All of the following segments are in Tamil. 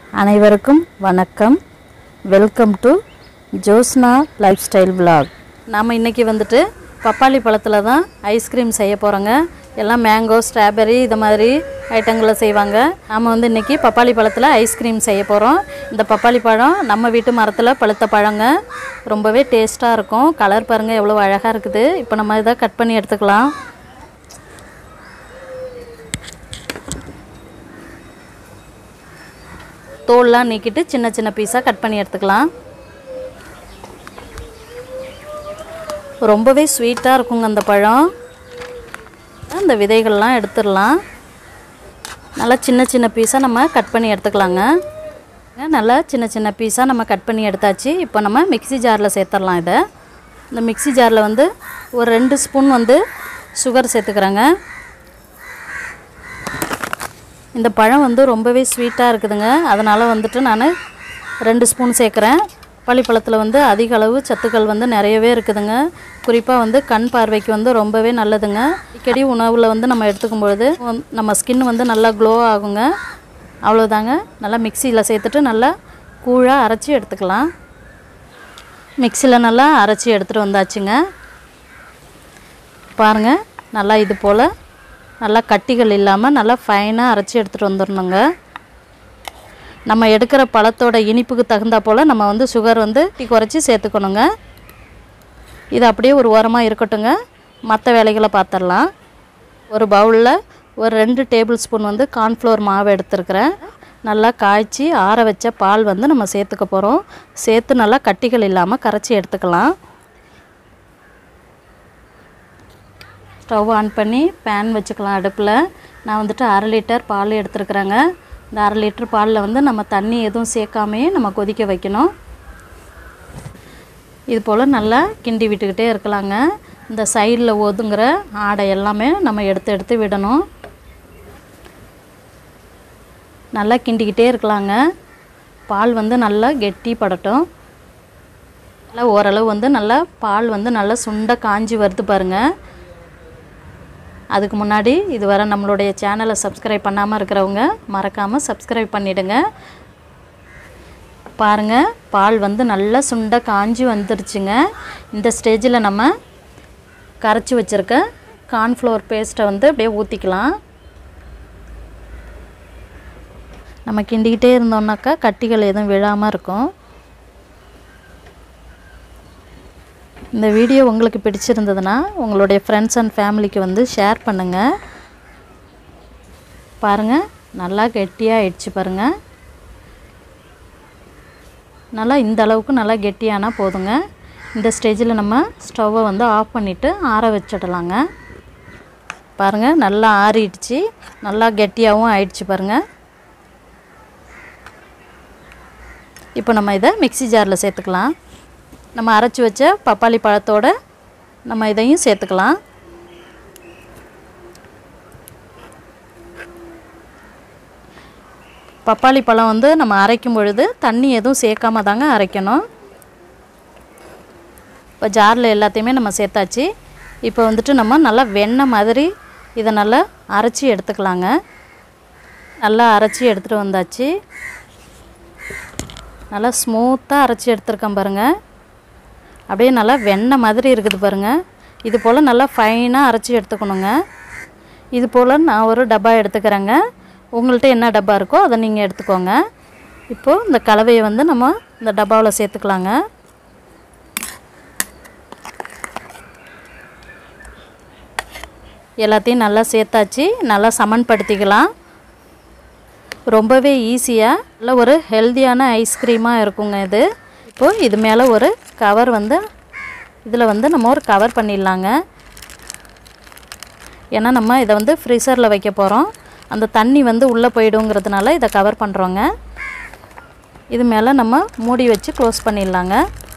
அனைவருக்கும் வணக்கம் welcome to Josna life style vlog நாம் இன்றைக்கி வந்துட்டு பப்பாளி பழத்தில் தான் ஐஸ்கிரீம் செய்ய போகிறோங்க எல்லாம் மேங்கோ ஸ்ட்ராபெரி இது மாதிரி ஐட்டங்களை செய்வாங்க நாம் வந்து இன்றைக்கி பப்பாளி பழத்தில் ஐஸ்கிரீம் செய்ய போகிறோம் இந்த பப்பாளி பழம் நம்ம வீட்டு மரத்தில் பழுத்த பழங்க ரொம்பவே டேஸ்ட்டாக இருக்கும் கலர் பாருங்கள் எவ்வளோ அழகாக இருக்குது இப்போ நம்ம இதை கட் பண்ணி எடுத்துக்கலாம் தோல்லாம் நீக்கிட்டு சின்ன சின்ன பீஸாக கட் பண்ணி எடுத்துக்கலாம் ரொம்பவே ஸ்வீட்டாக இருக்குங்க அந்த பழம் அந்த விதைகள்லாம் எடுத்துடலாம் நல்லா சின்ன சின்ன பீஸாக நம்ம கட் பண்ணி எடுத்துக்கலாங்க நல்லா சின்ன சின்ன பீஸாக நம்ம கட் பண்ணி எடுத்தாச்சு இப்போ நம்ம மிக்ஸி ஜாரில் சேர்த்துடலாம் இதை இந்த மிக்ஸி ஜாரில் வந்து ஒரு ரெண்டு ஸ்பூன் வந்து சுகர் சேர்த்துக்கிறேங்க இந்த பழம் வந்து ரொம்பவே ஸ்வீட்டாக இருக்குதுங்க அதனால் வந்துட்டு நான் ரெண்டு ஸ்பூன் சேர்க்குறேன் பள்ளிப்பழத்தில் வந்து அதிக அளவு சத்துக்கள் வந்து நிறையவே இருக்குதுங்க குறிப்பாக வந்து கண் பார்வைக்கு வந்து ரொம்பவே நல்லதுங்க அடிக்கடி உணவில் வந்து நம்ம எடுத்துக்கும் பொழுது வந்து நம்ம ஸ்கின் வந்து நல்லா க்ளோ ஆகுங்க அவ்வளோதாங்க நல்லா மிக்சியில் சேர்த்துட்டு நல்லா கூழாக அரைச்சி எடுத்துக்கலாம் மிக்சியில் நல்லா அரைச்சி எடுத்துகிட்டு வந்தாச்சுங்க பாருங்கள் நல்லா இது போல் நல்லா கட்டிகள் இல்லாமல் நல்லா ஃபைனாக அரைச்சி எடுத்துகிட்டு வந்துடணுங்க நம்ம எடுக்கிற பழத்தோட இனிப்புக்கு தகுந்தா போல் நம்ம வந்து சுகர் வந்து டீ குறைச்சி சேர்த்துக்கணுங்க இது அப்படியே ஒரு ஓரமாக இருக்கட்டுங்க மற்ற வேலைகளை பார்த்துடலாம் ஒரு பவுலில் ஒரு ரெண்டு டேபிள் ஸ்பூன் வந்து கார்ன்ஃப்ளவர் மாவு எடுத்துருக்கிறேன் நல்லா காய்ச்சி ஆற வச்ச பால் வந்து நம்ம சேர்த்துக்க போகிறோம் சேர்த்து நல்லா கட்டிகள் இல்லாமல் கரைச்சி எடுத்துக்கலாம் ஸ்டவ் ஆன் பண்ணி பேன் வச்சுக்கலாம் அடுப்பில் நான் வந்துட்டு அரை லிட்டர் பால் எடுத்துருக்குறேங்க இந்த அரை லிட்டர் பாலில் வந்து நம்ம தண்ணி எதுவும் சேர்க்காமையே நம்ம கொதிக்க வைக்கணும் இது போல் நல்லா கிண்டி விட்டுக்கிட்டே இருக்கலாங்க இந்த சைடில் ஒதுங்குற ஆடை எல்லாமே நம்ம எடுத்து எடுத்து விடணும் நல்லா கிண்டிக்கிட்டே இருக்கலாங்க பால் வந்து நல்லா கெட்டி படட்டும் நல்லா ஓரளவு வந்து நல்லா பால் வந்து நல்லா சுண்ட காஞ்சி வருது பாருங்கள் அதுக்கு முன்னாடி இதுவரை நம்மளுடைய சேனலை சப்ஸ்கிரைப் பண்ணாமல் இருக்கிறவங்க மறக்காமல் சப்ஸ்கிரைப் பண்ணிவிடுங்க பாருங்கள் பால் வந்து நல்லா சுண்ட காஞ்சி வந்துருச்சுங்க இந்த ஸ்டேஜில் நம்ம கரைச்சி வச்சுருக்க கார்ன்ஃப்ளவர் பேஸ்ட்டை வந்து அப்படியே ஊற்றிக்கலாம் நம்ம கிண்டிக்கிட்டே இருந்தோம்னாக்கா கட்டிகள் எதுவும் விழாமல் இருக்கும் இந்த வீடியோ உங்களுக்கு பிடிச்சிருந்ததுன்னா உங்களுடைய ஃப்ரெண்ட்ஸ் அண்ட் ஃபேமிலிக்கு வந்து ஷேர் பண்ணுங்கள் பாருங்கள் நல்லா கெட்டியாக ஆயிடுச்சு பாருங்கள் நல்லா இந்த அளவுக்கு நல்லா கெட்டியானால் போதுங்க இந்த ஸ்டேஜில் நம்ம ஸ்டவ்வை வந்து ஆஃப் பண்ணிவிட்டு ஆற வச்சிடலாங்க பாருங்கள் நல்லா ஆறிடுச்சு நல்லா கெட்டியாகவும் ஆயிடுச்சு பாருங்கள் இப்போ நம்ம இதை மிக்ஸி ஜாரில் சேர்த்துக்கலாம் நம்ம அரைச்சி வச்ச பப்பாளி பழத்தோட நம்ம இதையும் சேர்த்துக்கலாம் பப்பாளி பழம் வந்து நம்ம அரைக்கும் பொழுது தண்ணி எதுவும் சேர்க்காம தாங்க அரைக்கணும் இப்போ ஜாரில் எல்லாத்தையுமே நம்ம சேர்த்தாச்சு இப்போ வந்துட்டு நம்ம நல்லா வெண்ணெய் மாதிரி இதை நல்லா அரைச்சி எடுத்துக்கலாங்க நல்லா அரைச்சி எடுத்துகிட்டு வந்தாச்சு நல்லா ஸ்மூத்தாக அரைச்சி எடுத்துருக்கேன் பாருங்கள் அப்படியே நல்லா வெண்ணெய் மாதிரி இருக்குது பாருங்கள் இது போல் நல்லா ஃபைனாக அரைச்சி எடுத்துக்கணுங்க இது போல் நான் ஒரு டப்பா எடுத்துக்கிறேங்க உங்கள்கிட்ட என்ன டப்பா இருக்கோ அதை நீங்கள் எடுத்துக்கோங்க இப்போது இந்த கலவையை வந்து நம்ம இந்த டப்பாவில் சேர்த்துக்கலாங்க எல்லாத்தையும் நல்லா சேர்த்தாச்சு நல்லா சமன்படுத்திக்கலாம் ரொம்பவே ஈஸியாக நல்ல ஒரு ஹெல்த்தியான ஐஸ்கிரீமாக இருக்குங்க இது இப்போது இது மேலே ஒரு கவர் வந்து இதில் வந்து நம்ம ஒரு கவர் பண்ணிடலாங்க ஏன்னா நம்ம இதை வந்து ஃப்ரீசரில் வைக்க போகிறோம் அந்த தண்ணி வந்து உள்ளே போயிடுங்கிறதுனால இதை கவர் பண்ணுறோங்க இது மேலே நம்ம மூடி வச்சு க்ளோஸ் பண்ணிடலாங்க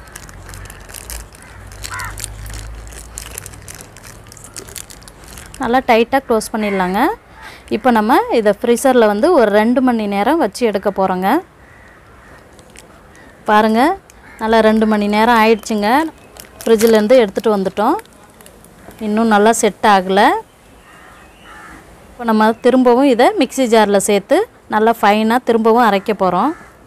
நல்லா டைட்டாக க்ளோஸ் பண்ணிடலாங்க இப்போ நம்ம இதை ஃப்ரீசரில் வந்து ஒரு ரெண்டு மணி நேரம் வச்சு எடுக்க போகிறோங்க பாருங்கள் நல்லா ரெண்டு மணி நேரம் ஆயிடுச்சுங்க ஃப்ரிட்ஜிலேருந்து எடுத்துகிட்டு வந்துட்டோம் இன்னும் நல்லா செட் ஆகலை இப்போ நம்ம திரும்பவும் இதை மிக்ஸி ஜாரில் சேர்த்து நல்லா ஃபைனாக திரும்பவும் அரைக்க போகிறோம்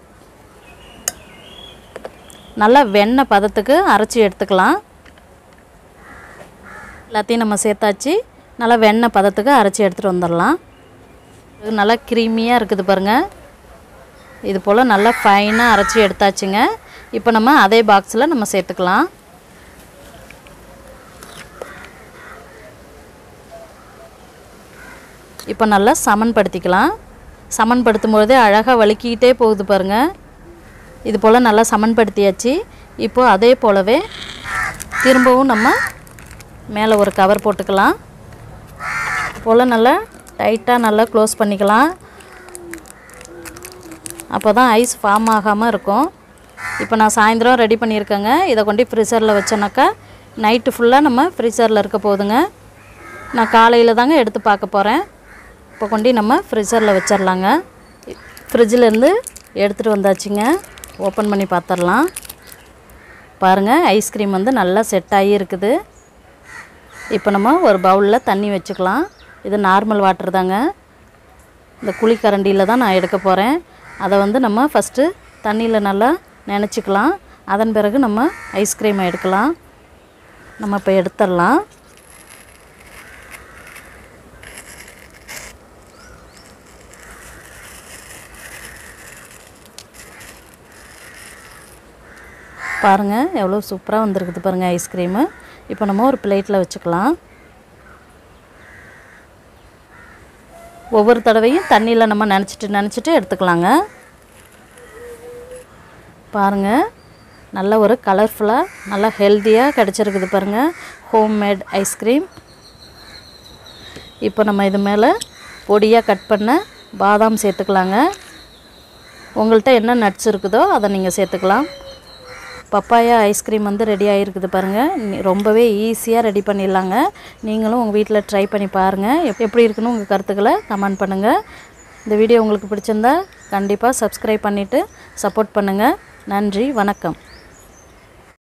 நல்லா வெண்ணெய் பதத்துக்கு அரைச்சி எடுத்துக்கலாம் எல்லாத்தையும் நம்ம சேர்த்தாச்சு நல்லா வெண்ணெய் பதத்துக்கு அரைச்சி எடுத்துகிட்டு வந்துடலாம் இது நல்லா க்ரீமியாக இருக்குது பாருங்கள் இது போல் நல்லா ஃபைனாக அரைச்சி எடுத்தாச்சுங்க இப்போ நம்ம அதே பாக்ஸில் நம்ம சேர்த்துக்கலாம் இப்போ நல்லா சமன்படுத்திக்கலாம் சமன்படுத்தும் பொழுதே அழகாக வலிக்கிக்கிட்டே போகுது பாருங்கள் இது போல் நல்லா சமன்படுத்தியாச்சு இப்போது அதே போலவே திரும்பவும் நம்ம மேலே ஒரு கவர் போட்டுக்கலாம் போல் நல்லா டைட்டாக நல்லா க்ளோஸ் பண்ணிக்கலாம் அப்போ தான் ஐஸ் ஃபார்ம் ஆகாமல் இருக்கும் இப்போ நான் சாயந்தரம் ரெடி பண்ணியிருக்கேங்க இதை கொண்டு ஃப்ரீசரில் வச்சோன்னாக்கா நைட்டு ஃபுல்லாக நம்ம ஃப்ரீசரில் இருக்க போகுதுங்க நான் காலையில் தாங்க எடுத்து பார்க்க போகிறேன் இப்போ கொண்டு நம்ம ஃப்ரிட்ஜரில் வச்சிடலாங்க ஃப்ரிட்ஜிலேருந்து எடுத்துகிட்டு வந்தாச்சுங்க ஓப்பன் பண்ணி பார்த்துடலாம் பாருங்கள் ஐஸ்கிரீம் வந்து நல்லா செட் ஆகி இருக்குது இப்போ நம்ம ஒரு பவுலில் தண்ணி வச்சுக்கலாம் இது நார்மல் வாட்டர் தாங்க இந்த குழிக்கரண்டியில் தான் நான் எடுக்க போகிறேன் அதை வந்து நம்ம ஃபஸ்ட்டு தண்ணியில் நல்லா நினச்சிக்கலாம் அதன் பிறகு நம்ம ஐஸ்கிரீமை எடுக்கலாம் நம்ம இப்போ எடுத்துடலாம் பாருங்கள் எவ்வளோ சூப்பராக வந்திருக்குது பாருங்கள் ஐஸ்கிரீமு இப்போ நம்ம ஒரு பிளேட்டில் வச்சுக்கலாம் ஒவ்வொரு தடவையும் தண்ணியில் நம்ம நினச்சிட்டு நினச்சிட்டு எடுத்துக்கலாங்க பாருங்கள் நல்ல ஒரு கலர்ஃபுல்லாக நல்லா ஹெல்த்தியாக கிடச்சிருக்குது பாருங்கள் ஹோம்மேட் ஐஸ்கிரீம் இப்போ நம்ம இது மேலே பொடியாக கட் பண்ண பாதாம் சேர்த்துக்கலாங்க உங்கள்கிட்ட என்ன நட்ஸ் இருக்குதோ அதை நீங்கள் சேர்த்துக்கலாம் பப்பாயா ஐஸ்கிரீம் வந்து ரெடி ஆகிருக்குது பாருங்கள் ரொம்பவே ஈஸியாக ரெடி பண்ணிடலாங்க நீங்களும் உங்கள் வீட்டில் ட்ரை பண்ணி பாருங்கள் எப் எப்படி இருக்குன்னு உங்கள் கருத்துக்களை கமெண்ட் பண்ணுங்கள் இந்த வீடியோ உங்களுக்கு பிடிச்சிருந்தா கண்டிப்பாக சப்ஸ்கிரைப் பண்ணிவிட்டு சப்போர்ட் பண்ணுங்கள் நன்றி வணக்கம்